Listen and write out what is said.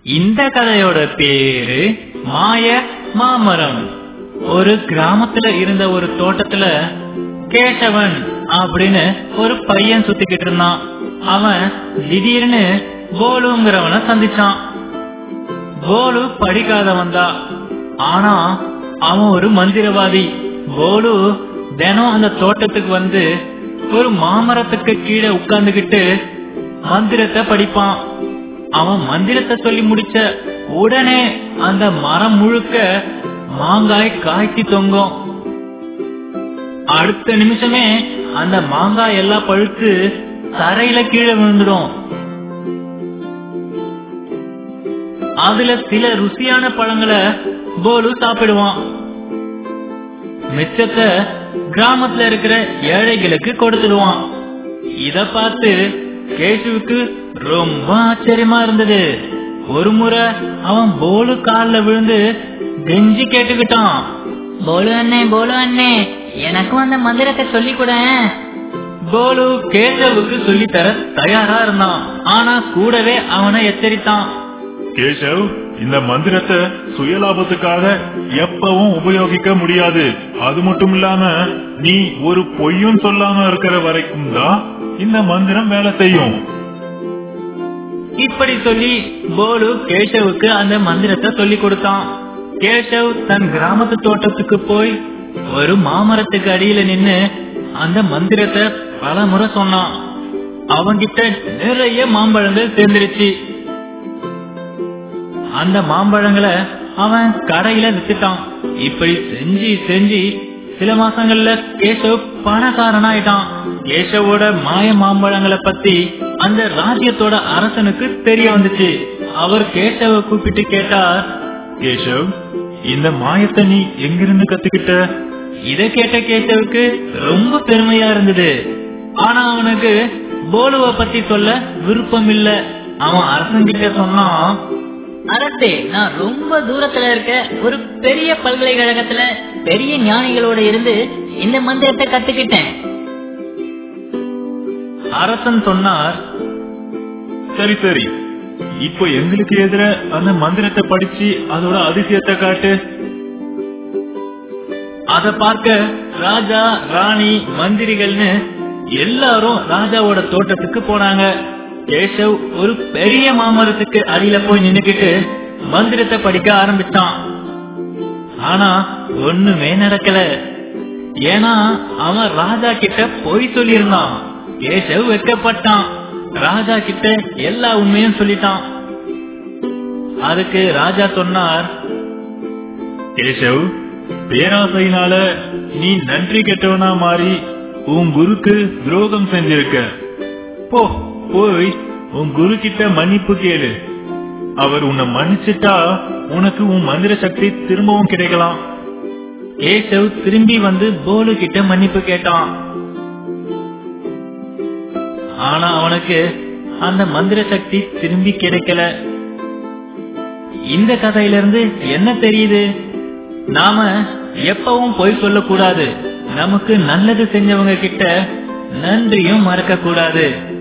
இந்த கதையோட பேரு மாய மாமரம் ஒரு கிராமத்துல இருந்த ஒரு தோட்டத்துல கேசவன் அப்படின்னு ஒரு பையன் சுத்திக்கிட்டு இருந்தான் அவன் திடீர்னு கோலுங்கிறவனை சந்திச்சான் கோலு படிக்காதவன் தான் ஆனா அவன் ஒரு மந்திரவாதி கோலு தினம் அந்த தோட்டத்துக்கு வந்து ஒரு மாமரத்துக்கு கீழே உட்கார்ந்துகிட்டு மந்திரத்தை படிப்பான் அவன் மந்திரத்தை சொல்லி முடிச்ச உடனே அந்த மரம் முழுக்க மாங்காய் காய்ச்சி தொங்கும் அடுத்த நிமிஷமே அந்த மாங்காய் எல்லாம் பழுத்து தரையில கீழே விழுந்துடும் அதுல சில ருசியான பழங்களை கோலு சாப்பிடுவான் மிச்சத்தை கிராமத்துல இருக்கிற ஏழைகளுக்கு கொடுத்துடுவான் இத பார்த்து கேசுவுக்கு ரொம்ப ஆச்சரியமா இருந்தது ஒரு முறை அவன் போலு கால்ல விழுந்து கெஞ்சி கேட்டுக்கிட்டான் போலு அண்ணே போலு அண்ணே எனக்கும் அந்த மந்திரத்தை சொல்லி கூட கோலு கேசவுக்கு சொல்லி தர தயாரா இருந்தான் ஆனா கூடவே அவனை எச்சரித்தான் கேசவ் இந்த மந்திரத்தை சுயலாபத்துக்காக எப்பவும் உபயோகிக்க முடியாது அது மட்டும் இல்லாம நீ ஒரு பொய்யும் சொல்லாம இருக்கிற வரைக்கும் தான் இந்த மந்திரம் வேலை செய்யும் இப்படி சொல்லி போலு கேசவுக்கு அந்த மந்திரத்தை சொல்லி கொடுத்தான் கேசவ் தன் கிராமத்து தோட்டத்துக்கு போய் ஒரு மாமரத்துக்கு அடியில நின்னு அந்த மந்திரத்தை பல முறை சொன்னான் அவன்கிட்ட நிறைய மாம்பழங்கள் சேர்ந்துருச்சு அந்த மாம்பழங்களை அவன் கடையில வித்துட்டான் இப்படி செஞ்சு செஞ்சு சில மாசங்கள்ல கேசவ் பணக்காரனாயிட்டான் கேசவோட மாய மாம்பழங்களை பத்தி அந்த ராஜ்யத்தோட அரசனுக்கு தெரிய வந்துச்சு அவர் கேசவ கூப்பிட்டு கேட்டார் கேசவ் இந்த மாயத்தை நீ எங்கிருந்து கத்துக்கிட்ட இத கேட்ட கேசவுக்கு ரொம்ப பெருமையா இருந்தது ஆனா அவனுக்கு போலுவ பத்தி சொல்ல விருப்பம் இல்ல அவன் அரசன் கிட்ட சொன்னான் அரசே நான் ரொம்ப தூரத்துல இருக்க ஒரு பெரிய பல்கலைக்கழகத்துல பெரிய ஞானிகளோட இருந்து இந்த மந்திரத்தை கத்துக்கிட்டேன் அரசன் சொன்னார் சரி சரி இப்போ எங்களுக்கு எதிர அந்த மந்திரத்தை படிச்சு அதோட அதிசயத்தை காட்டு அத பார்க்க ராஜா ராணி மந்திரிகள்னு எல்லாரும் ராஜாவோட தோட்டத்துக்கு போனாங்க கேசவ் ஒரு பெரிய மாமரத்துக்கு அடியில போய் நின்னுக்கிட்டு மந்திரத்தை படிக்க ஆரம்பிச்சான் ஆனா ஒண்ணுமே நடக்கல ஏன்னா அவன் ராஜா கிட்ட பொய் சொல்லியிருந்தான் கேசவ் வெட்கப்பட்டான் ராஜா கிட்ட எல்லா உண்மையும் சொல்லிட்டான் அதுக்கு ராஜா சொன்னார் கேசவ் பேராசையினால நீ நன்றி கெட்டவனா மாறி உன் குருக்கு துரோகம் செஞ்சிருக்க போ போய் உன் குரு கிட்ட மன்னிப்பு கேளு அவர் உன்னை மன்னிச்சிட்டா உனக்கு உன் மந்திர சக்தி திரும்பவும் கிடைக்கலாம் கேசவ் திரும்பி வந்து போலு கிட்ட மன்னிப்பு கேட்டான் ஆனா அவனுக்கு அந்த மந்திர சக்தி திரும்பி கிடைக்கல இந்த கதையில இருந்து என்ன தெரியுது நாம எப்பவும் பொய் சொல்லக்கூடாது நமக்கு நல்லது செஞ்சவங்க கிட்ட நன்றியும் மறக்க கூடாது